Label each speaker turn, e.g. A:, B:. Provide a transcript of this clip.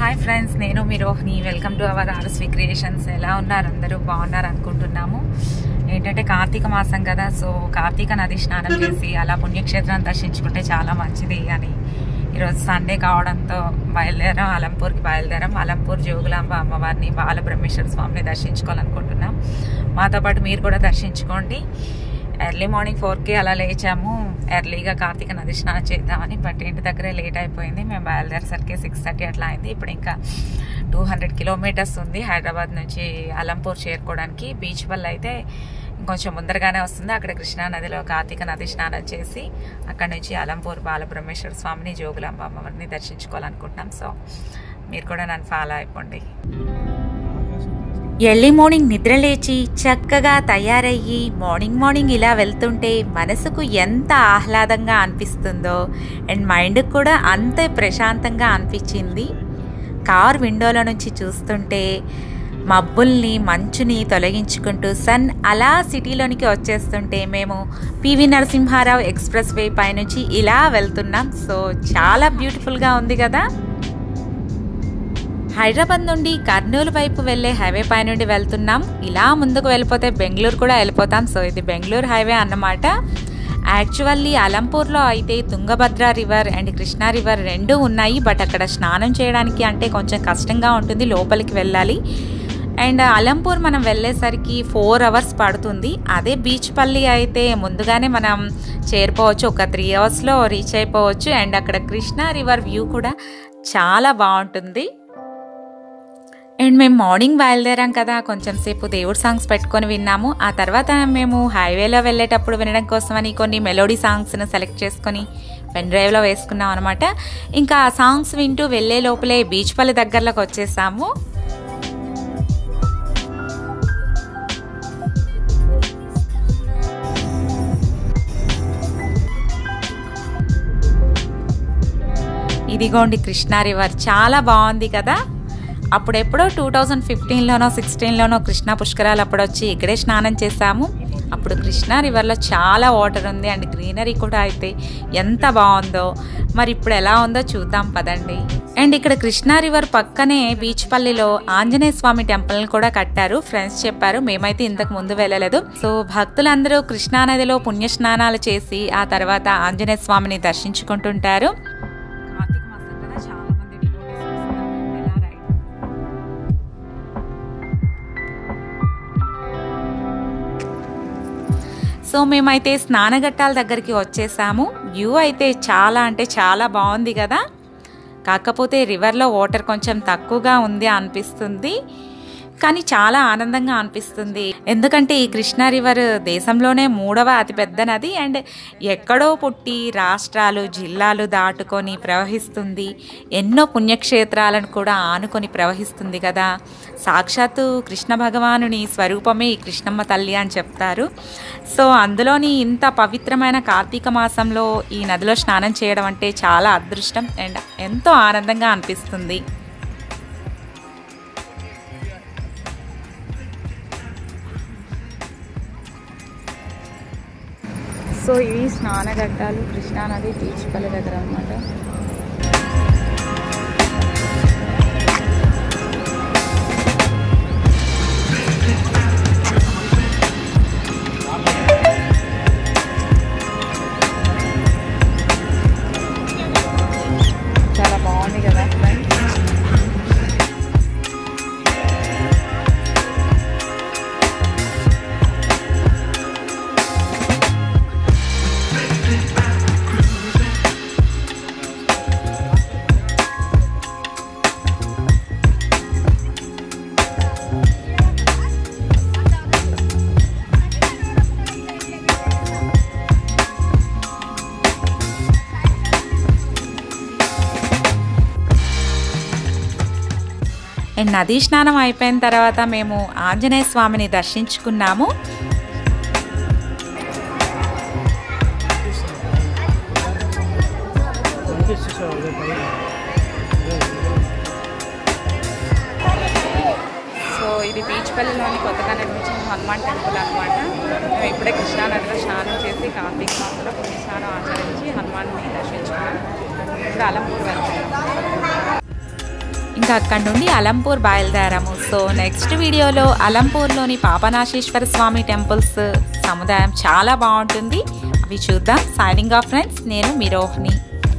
A: Hi friends నేను మీ Rohini welcome to our R S V creations ఎలా ఉన్నారు అందరూ బాగున్నారు అనుకుంటున్నాము ఏంటంటే కార్తీక మాసం కదా సో కార్తీక నది స్నానం చేసి అలా పుణ్యక్షేత్రాన్ని దర్శించుకుంటే చాలా మంచిది అని ఈరోజు సండే కావడంతో బయలుదేరాం అలంపూర్కి బయలుదేరాం అలంపూర్ జోగులాంబ అమ్మవారిని బాలబ్రహ్మేశ్వర స్వామిని దర్శించుకోవాలనుకుంటున్నాం మాతో పాటు మీరు కూడా దర్శించుకోండి ఎర్లీ మార్నింగ్ ఫోర్కి అలా లేచాము ఎర్లీగా కార్తీక నది స్నానం చేద్దామని బట్ ఇంటి దగ్గరే లేట్ అయిపోయింది మేము బయలుదేరేసరికి సిక్స్ థర్టీ అట్లా అయింది ఇప్పుడు ఇంకా టూ హండ్రెడ్ కిలోమీటర్స్ ఉంది హైదరాబాద్ నుంచి అలంపూర్ చేరుకోవడానికి బీచ్ వల్ల అయితే కొంచెం ముందరగానే వస్తుంది అక్కడ కృష్ణా నదిలో కార్తీక నది స్నానం చేసి అక్కడ నుంచి అలంపూర్ బాలబ్రహ్మేశ్వర స్వామిని జోగులాంబ అమ్మవారిని దర్శించుకోవాలనుకుంటున్నాం సో మీరు కూడా నన్ను ఫాలో అయిపోండి
B: ఎర్లీ మార్నింగ్ నిద్ర లేచి చక్కగా తయారయ్యి మార్నింగ్ మార్నింగ్ ఇలా వెళ్తుంటే మనసుకు ఎంత ఆహ్లాదంగా అనిపిస్తుందో అండ్ మైండ్కి కూడా అంతే ప్రశాంతంగా అనిపించింది కార్ విండోలో నుంచి చూస్తుంటే మబ్బుల్ని మంచుని తొలగించుకుంటూ సన్ అలా సిటీలోనికి వచ్చేస్తుంటే మేము పివి నరసింహారావు ఎక్స్ప్రెస్ వే పైనుంచి ఇలా వెళ్తున్నాం సో చాలా బ్యూటిఫుల్గా ఉంది కదా హైదరాబాద్ నుండి కర్నూలు వైపు వెళ్ళే హైవే పై నుండి వెళ్తున్నాం ఇలా ముందుకు వెళ్ళిపోతే బెంగళూరు కూడా వెళ్ళిపోతాం సో ఇది బెంగళూరు హైవే అన్నమాట యాక్చువల్లీ అలంపూర్లో అయితే Tungabhadra river and Krishna river రెండు ఉన్నాయి బట్ అక్కడ స్నానం చేయడానికి అంటే కొంచెం కష్టంగా ఉంటుంది లోపలికి వెళ్ళాలి అండ్ అలంపూర్ మనం వెళ్ళేసరికి ఫోర్ అవర్స్ పడుతుంది అదే బీచ్ పల్లి అయితే ముందుగానే మనం చేరిపోవచ్చు ఒక త్రీ అవర్స్లో రీచ్ అయిపోవచ్చు అండ్ అక్కడ కృష్ణా రివర్ వ్యూ కూడా చాలా బాగుంటుంది అండ్ మేము మార్నింగ్ బయలుదేరాం కదా కొంచెం సేపు దేవుడు సాంగ్స్ పెట్టుకొని విన్నాము ఆ తర్వాత మేము హైవేలో వెళ్ళేటప్పుడు వినడం కోసమని కొన్ని మెలోడీ సాంగ్స్ను సెలెక్ట్ చేసుకొని పెన్ డ్రైవ్లో వేసుకున్నాం అనమాట ఇంకా ఆ సాంగ్స్ వింటూ వెళ్ళే లోపలే బీచ్ పల్లి దగ్గరలోకి వచ్చేసాము ఇదిగోండి కృష్ణా రివర్ చాలా బాగుంది కదా అప్పుడెప్పుడో టూ థౌజండ్ ఫిఫ్టీన్లోనో సిక్స్టీన్లోనో కృష్ణా పుష్కరాలు అప్పుడు వచ్చి ఇక్కడే స్నానం చేశాము అప్పుడు కృష్ణా రివర్లో చాలా వాటర్ ఉంది అండ్ గ్రీనరీ కూడా అయితే ఎంత బాగుందో మరి ఇప్పుడు ఎలా ఉందో చూద్దాం పదండి అండ్ ఇక్కడ కృష్ణా రివర్ పక్కనే బీచ్ పల్లిలో ఆంజనేయ స్వామి టెంపుల్ని కూడా కట్టారు ఫ్రెండ్స్ చెప్పారు మేమైతే ఇంతకు ముందు వెళ్ళలేదు సో భక్తులందరూ కృష్ణా నదిలో పుణ్య స్నానాలు చేసి ఆ తర్వాత ఆంజనేయ స్వామిని దర్శించుకుంటుంటారు
A: కార్తీక మాసం కదా చాలా మంది devotees వస్తున్నారు. ఎలా రైడ్
B: సో మేమైతే స్నానఘట్టాల దగ్గరికి వచ్చేసాము వ్యూ అయితే చాలా అంటే చాలా బాగుంది కదా కాకపోతే రివర్లో వాటర్ కొంచెం తక్కువగా ఉంది అనిపిస్తుంది కానీ చాలా ఆనందంగా అనిపిస్తుంది ఎందుకంటే ఈ కృష్ణా రివర్ దేశంలోనే మూడవ అతిపెద్ద నది అండ్ ఎక్కడో పుట్టి రాష్ట్రాలు జిల్లాలు దాటుకొని ప్రవహిస్తుంది ఎన్నో పుణ్యక్షేత్రాలను కూడా ఆనుకొని ప్రవహిస్తుంది కదా సాక్షాత్తు కృష్ణ భగవానుని స్వరూపమే ఈ కృష్ణమ్మ తల్లి అని చెప్తారు సో అందులోని ఇంత పవిత్రమైన కార్తీక మాసంలో ఈ నదిలో స్నానం చేయడం అంటే చాలా అదృష్టం అండ్ ఎంతో ఆనందంగా అనిపిస్తుంది
A: సో ఇవి స్నానఘట్టాలు కృష్ణానది బీచ్ పల్లి దగ్గర అనమాట చాలా బాగుంది కదా ఫ్రెండ్స్
B: అండ్ నదీ స్నానం అయిపోయిన తర్వాత మేము ఆంజనేయ స్వామిని దర్శించుకున్నాము
A: సో ఇది బీచ్ పల్లిలోని కొత్తగా నిర్మించిన హనుమాన్ టెంపుల్ అనమాట మేము ఇప్పుడే కృష్ణానదిలో స్నానం చేసి కార్తీక మాసంలో పుణ్య స్నానం ఆచరించి హనుమాన్ని దర్శించుకున్నాం ఇప్పుడు అలంపూర్ వెళ్తున్నాం
B: ఇంకా అక్కడ నుండి అలంపూర్ బయలుదేరాము సో నెక్స్ట్ వీడియోలో అలంపూర్లోని పాపనాశేశ్వర స్వామి టెంపుల్స్ సముదాయం చాలా బాగుంటుంది అవి చూద్దాం సైనింగ్ ఆఫ్ ఫ్రెండ్స్ నేను మీ రోహిణి